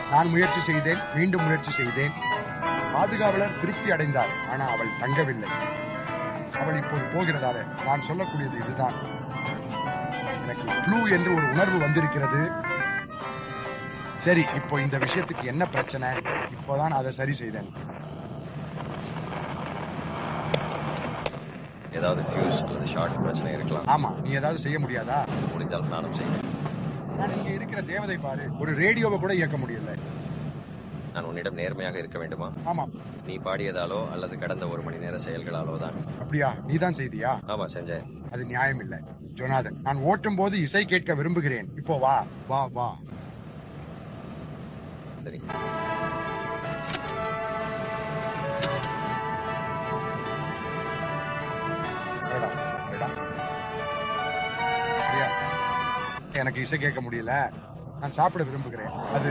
நான் முயற்சி செய்தேன் மீண்டும் முயற்சி செய்தேன் பாதுகாவலர் திருப்தி அடைந்தார் ஆனா அவள் தங்கவில்லை அவள் இப்போது போகிறதால நான் சொல்லக்கூடியது இதுதான் எனக்கு ப்ளூ என்று ஒரு உணர்வு வந்திருக்கிறது சரி இப்போ இந்த விஷயத்துக்கு என்ன பிரச்சனை இப்போதான் அதை சரி செய்தேன் ஏதாவது ஃபியூஸ் அல்லது ஷார்ட் பிரச்சனை இருக்கலாம் ஆமா நீ ஏதாவது செய்ய முடியாதா முடிந்தால் நானும் செய்வேன் நான் இங்க இருக்கிற தேவதை பாரு ஒரு ரேடியோவை கூட இயக்க முடியல நான் உன்னிடம் நேர்மையாக இருக்க வேண்டுமா ஆமா நீ பாடியதாலோ அல்லது கடந்த ஒரு மணி நேர செயல்களாலோ தான் அப்படியா நீதான் செய்தியா ஆமா செஞ்சேன் அது நியாயம் இல்ல ஜோனாதன் நான் ஓட்டும் போது இசை கேட்க விரும்புகிறேன் இப்போ வா வா வா சரி எடா, எடா. சரியா? எனக்கு இசை கேட்க முடியல நான் சாப்பிட விரும்புகிறேன் அது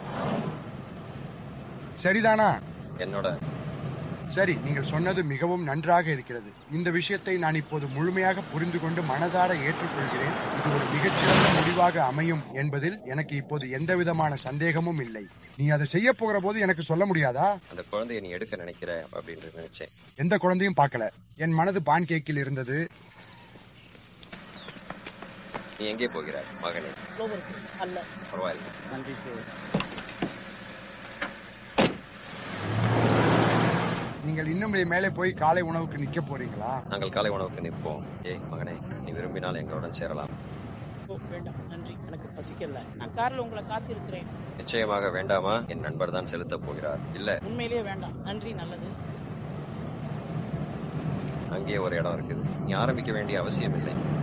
சரிதானா என்னோட சரி நீங்கள் சொன்னது மிகவும் நன்றாக இருக்கிறது இந்த விஷயத்தை நான் இப்போது முழுமையாக புரிந்து கொண்டு மனதார ஏற்றுக்கொள்கிறேன் இது ஒரு மிகச்சிறந்த முடிவாக அமையும் என்பதில் எனக்கு இப்போது எந்த விதமான சந்தேகமும் இல்லை நீ அதை செய்ய போகிற போது எனக்கு சொல்ல முடியாதா அந்த குழந்தையை நீ எடுக்க நினைக்கிற அப்படின்னு நினைச்சேன் எந்த குழந்தையும் பார்க்கல என் மனது பான் கேக்கில் இருந்தது நீ எங்கே போகிறாய் மகனே க்ளோவருக்கு அல்ல பரவாயில்லை நன்றி சார் நீங்கள் இன்னும் மேலே போய் காலை உணவுக்கு நிக்க போறீங்களா நாங்கள் காலை உணவுக்கு நிற்போம் ஏய் மகனே நீ விரும்பினால் எங்களுடன் சேரலாம் ஓ வேண்டாம் நன்றி எனக்கு பசிக்கல நான் கார்ல உங்களை காத்திருக்கிறேன் நிச்சயமாக வேண்டாமா என் நண்பர் தான் செலுத்தப் போகிறார் இல்ல உண்மையிலேயே வேண்டாம் நன்றி நல்லது அங்கே ஒரு இடம் இருக்குது நீ ஆரம்பிக்க வேண்டிய அவசியம் இல்லை